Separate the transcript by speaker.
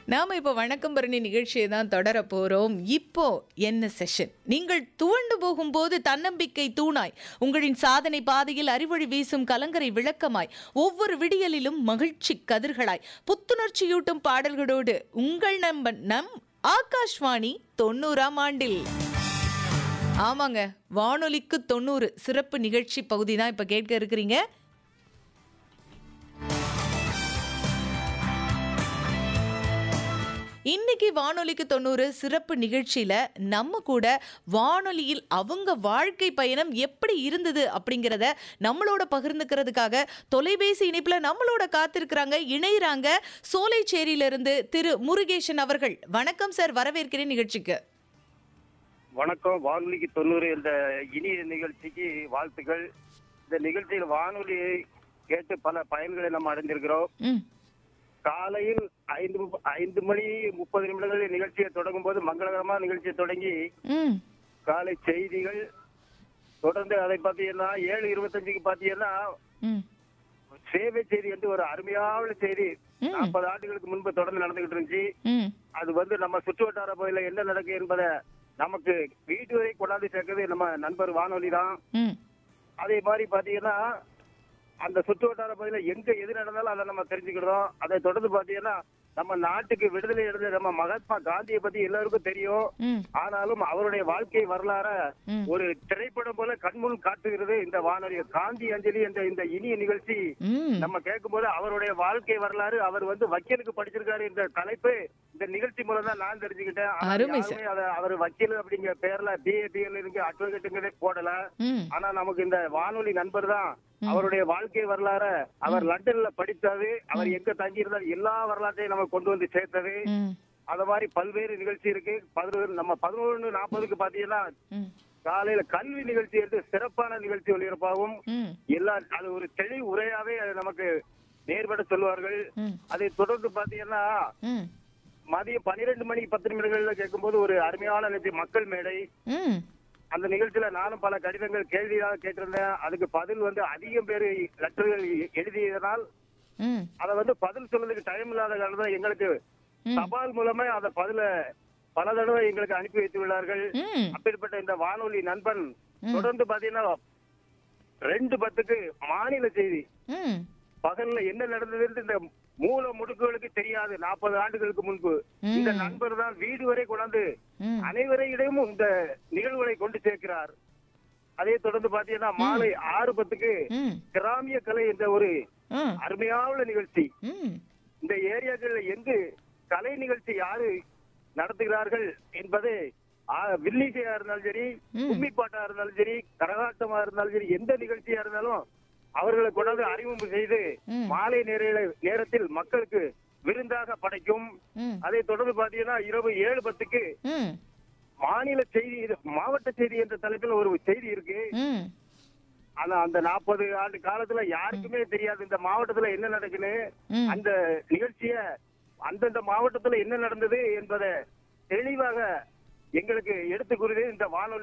Speaker 1: நாம இப்போ வணக்கம் பரணி நிகழ்ச்சியை தான் தொடர போறோம் இப்போ என்ன செஷன் நீங்கள் துவண்டு போகும்போது தன்னம்பிக்கை தூணாய் உங்களின் சாதனை பாதையில் அறிவொளி வீசும் கலங்கரை விளக்கமாய் ஒவ்வொரு விடியலிலும் மகிழ்ச்சி கதிர்களாய் புத்துணர்ச்சியூட்டும் பாடல்களோடு உங்கள் நண்பன் நம் ஆகாஷ்வாணி தொண்ணூறாம் ஆண்டில் ஆமாங்க வானொலிக்கு தொண்ணூறு சிறப்பு நிகழ்ச்சி பகுதி தான் இப்போ கேட்க இருக்கிறீங்க இன்னைக்கு வானொலிக்கு தொண்ணூறு சிறப்பு நிகழ்ச்சியில நம்ம கூட வானொலியில் அவங்க வாழ்க்கை பயணம் எப்படி இருந்தது அப்படிங்கிறத நம்மளோட பகிர்ந்துக்கிறதுக்காக தொலைபேசி இணைப்புல நம்மளோட காத்திருக்கிறாங்க இணையறாங்க சோலைச்சேரியில இருந்து திரு முருகேசன் அவர்கள் வணக்கம் சார் வரவேற்கிறேன் நிகழ்ச்சிக்கு
Speaker 2: வணக்கம் வானொலிக்கு தொண்ணூறு என்ற இனிய நிகழ்ச்சிக்கு வாழ்த்துக்கள் இந்த நிகழ்ச்சியில் வானொலியை கேட்டு பல பயன்களை நம்ம அடைந்திருக்கிறோம்
Speaker 1: ம்
Speaker 2: காலையில் ஐந்து மு- ஐந்து மணி முப்பது நிமிடங்களில் நிகழ்ச்சியை தொடங்கும் போது மங்களகரமான நிகழ்ச்சியை தொடங்கி
Speaker 1: ம்
Speaker 2: காலை செய்திகள் தொடர்ந்து அதை பார்த்தீங்கன்னா ஏழு இருபத்தஞ்சுக்கு பார்த்தீங்கன்னா
Speaker 1: ம்
Speaker 2: சேவை செய்தி என்று ஒரு அருமையான செய்தி
Speaker 1: ம்.
Speaker 2: நாற்பது ஆண்டுகளுக்கு முன்பு தொடர்ந்து நடந்துகிட்டு இருந்துச்சு
Speaker 1: ம்
Speaker 2: அது வந்து நம்ம சுற்று வட்டார பகுதியில் என்ன நடக்கு என்பதை நமக்கு வீட்டு வரை கொண்டாந்து சேர்க்கிறது நம்ம நண்பர் வானொலி தான்
Speaker 1: ம்
Speaker 2: அதே மாதிரி பாத்தீங்கன்னா அந்த சுற்று வட்டார பகுதியில் எங்க எது நடந்தாலும் அதை நம்ம தெரிஞ்சுக்கிறோம் அதை தொடர்ந்து பாத்தீங்கன்னா நம்ம நாட்டுக்கு விடுதலை எடுத்த நம்ம மகாத்மா காந்தியை பத்தி எல்லாருக்கும் தெரியும்
Speaker 1: ம்
Speaker 2: ஆனாலும் அவருடைய வாழ்க்கை வரலாற
Speaker 1: ம்.
Speaker 2: ஒரு திரைப்படம் போல கண்முன் காட்டுகிறது இந்த வானொலி காந்தி அஞ்சலி என்ற இந்த இனிய நிகழ்ச்சி
Speaker 1: ம்
Speaker 2: நம்ம கேட்கும்போது அவருடைய வாழ்க்கை வரலாறு அவர் வந்து வக்கீலுக்கு படிச்சிருக்காரு என்ற தலைப்பு இந்த நிகழ்ச்சி மூலம் தான் நான் தெரிஞ்சுக்கிட்டேன் ஆனா
Speaker 1: அருமை
Speaker 2: யாருமே அதை அவர் வக்கீல் அப்படிங்கிற பேர்ல பிஏபிஎல் இருக்கு அட்வொகேட்டுங்கிறதே போடல
Speaker 1: ம்
Speaker 2: ஆனா நமக்கு இந்த வானொலி நண்பர் தான் அவருடைய வாழ்க்கை வரலாற அவர் லண்டன்ல படித்தது அவர் எங்க தங்கி இருந்தார் எல்லா வரலாற்றையும் நம்ம கொண்டு வந்து சேர்த்தது
Speaker 1: ம்
Speaker 2: அத மாதிரி பல்வேறு நிகழ்ச்சி இருக்கு பதினோரு நம்ம பதினொன்று நாற்பதுக்கு பாத்தீங்கன்னா
Speaker 1: ம்
Speaker 2: காலையில கல்வி நிகழ்ச்சி என்று சிறப்பான நிகழ்ச்சி ஒளிபரப்பாகும்
Speaker 1: ம்
Speaker 2: எல்லா அது ஒரு தெளி உரையாவே அது நமக்கு நேர்பட சொல்வார்கள்
Speaker 1: ம்
Speaker 2: அதை தொடர்ந்து பாத்தீங்கன்னா
Speaker 1: ம்
Speaker 2: மதியம் பன்னிரெண்டு மணி பத்து நிமிடங்கள்ல கேட்கும்போது ஒரு அருமையான நிகழ்ச்சி மக்கள் மேடை
Speaker 1: ம்
Speaker 2: அந்த நிகழ்ச்சியில நானும் பல கடிதங்கள் கேள்வியாக கேட்டிருந்தேன் அதுக்கு பதில் வந்து அதிகம் பேர் லெட்டர்கள் எழுதியதனால்
Speaker 1: ம்
Speaker 2: அதை வந்து பதில் சொல்றதுக்கு டைம் இல்லாத காரணம் எங்களுக்கு
Speaker 1: ம்.
Speaker 2: தபால் மூலமா அந்த பதில பல தடவை எங்களுக்கு அனுப்பி வைத்துள்ளார்கள்
Speaker 1: ம்
Speaker 2: அப்பேற்பட்ட இந்த வானொலி நண்பன் தொடர்ந்து பாத்தீங்கன்னா ரெண்டு பத்துக்கு மாநில செய்தி
Speaker 1: ம்
Speaker 2: பகல்ல என்ன நடந்ததுன்னு இந்த மூல முடுக்குகளுக்கு தெரியாது நாற்பது ஆண்டுகளுக்கு முன்பு இந்த நண்பர் தான் வீடு வரை கொண்டாந்து
Speaker 1: ம்
Speaker 2: அனைவரையிடமும் இந்த நிகழ்வுகளை கொண்டு சேர்க்கிறார் அதே தொடர்ந்து பாத்தீங்கன்னா மாலை ஆறு பத்துக்கு
Speaker 1: ம்
Speaker 2: கிராமிய கலை என்ற ஒரு
Speaker 1: ம்
Speaker 2: அருமையான நிகழ்ச்சி
Speaker 1: ம்
Speaker 2: இந்த ஏரியாக்கள்ல எங்கு கலை நிகழ்ச்சி யாரு நடத்துகிறார்கள் என்பது ஆ, வில்லிசையா இருந்தாலும் சரி கும்மி பாட்டா இருந்தாலும் சரி கரகாட்டமா இருந்தாலும் சரி எந்த நிகழ்ச்சியா இருந்தாலும் அவர்களை கொண்டாந்து அறிமுகம் செய்து
Speaker 1: ம்.
Speaker 2: மாலை நேர நேரத்தில் மக்களுக்கு விருந்தாக படைக்கும்
Speaker 1: ம்
Speaker 2: அதை தொடர்ந்து பாத்தீங்கன்னா இரவு ஏழு பத்துக்கு
Speaker 1: ம்
Speaker 2: மாநில செய்தி இது மாவட்ட செய்தி என்ற தலைப்பில் ஒரு செய்தி இருக்கு
Speaker 1: ம்
Speaker 2: ஆனா அந்த நாற்பது ஆண்டு காலத்துல யாருக்குமே தெரியாது இந்த மாவட்டத்துல என்ன நடக்குன்னு
Speaker 1: ம்.
Speaker 2: அந்த நிகழ்ச்சிய அந்தந்த மாவட்டத்துல என்ன நடந்தது என்பதை தெளிவாக எங்களுக்கு எடுத்து கூறுது இந்த வானொலி